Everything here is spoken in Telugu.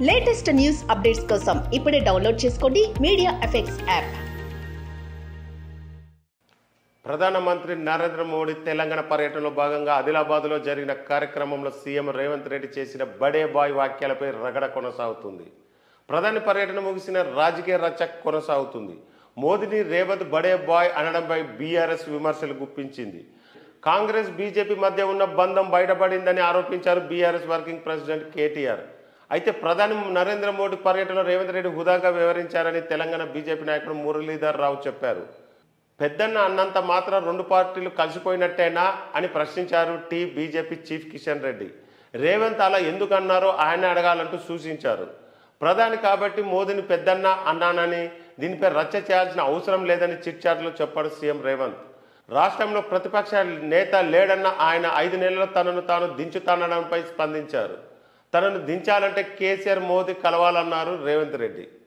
లేటెస్ట్ న్యూస్ అప్డేట్స్ కోసం ఇప్పుడే డౌన్లోడ్ చేసుకోండి మీడియా ఎఫెక్ట్స్ యాప్ ప్రధానమంత్రి నరేంద్ర మోడీ తెలంగాణ పర్యటనలో భాగంగా ఆదిలాబాద్లో జరిగిన కార్యక్రమంలో సీఎం రేవంత్ రెడ్డి చేసిన బడే బాయ్ వాక్యాలపై రగడ కొనసాగుతుంది ప్రధాని పర్యటన ముగిసిన రాజకీయ రచ్చ కొనసాగుతుంది మోదీని రేవంత్ బడే బాయ్ అనడంపై బీఆర్ఎస్ విమర్శలు గుప్పించింది కాంగ్రెస్ బీజేపీ మధ్య ఉన్న బంధం బయటపడిందని ఆరోపించారు బీఆర్ఎస్ వర్కింగ్ ప్రెసిడెంట్ కేటీఆర్ అయితే ప్రధాని నరేంద్ర మోడీ పర్యటనలో రేవంత్ రెడ్డి హుదాగా వివరించారని తెలంగాణ బీజేపీ నాయకుడు మురళీధర్ రావు చెప్పారు పెద్దన్న అన్నంత మాత్రం రెండు పార్టీలు కలిసిపోయినట్టేనా అని ప్రశ్నించారు T BJP chief Kishan Reddy Revanth అలా ఎందుకు అన్నారో ఆయన అడగాలంటూ సూచించారు ప్రధాని కాబట్టి మోదీని పెద్దన్న అన్నానని దీనిపై రచ్చ చేయాల్సిన అవసరం లేదని చిట్చాట్లో చెప్పాడు సీఎం రేవంత్ రాష్ట్రంలో ప్రతిపక్ష నేత లేడన్న ఆయన ఐదు నెలల్లో తనను తాను దించుతానడంపై స్పందించారు తనను దించాలంటే కేసీఆర్ మోదీ కలవాలన్నారు రేవంత్ రెడ్డి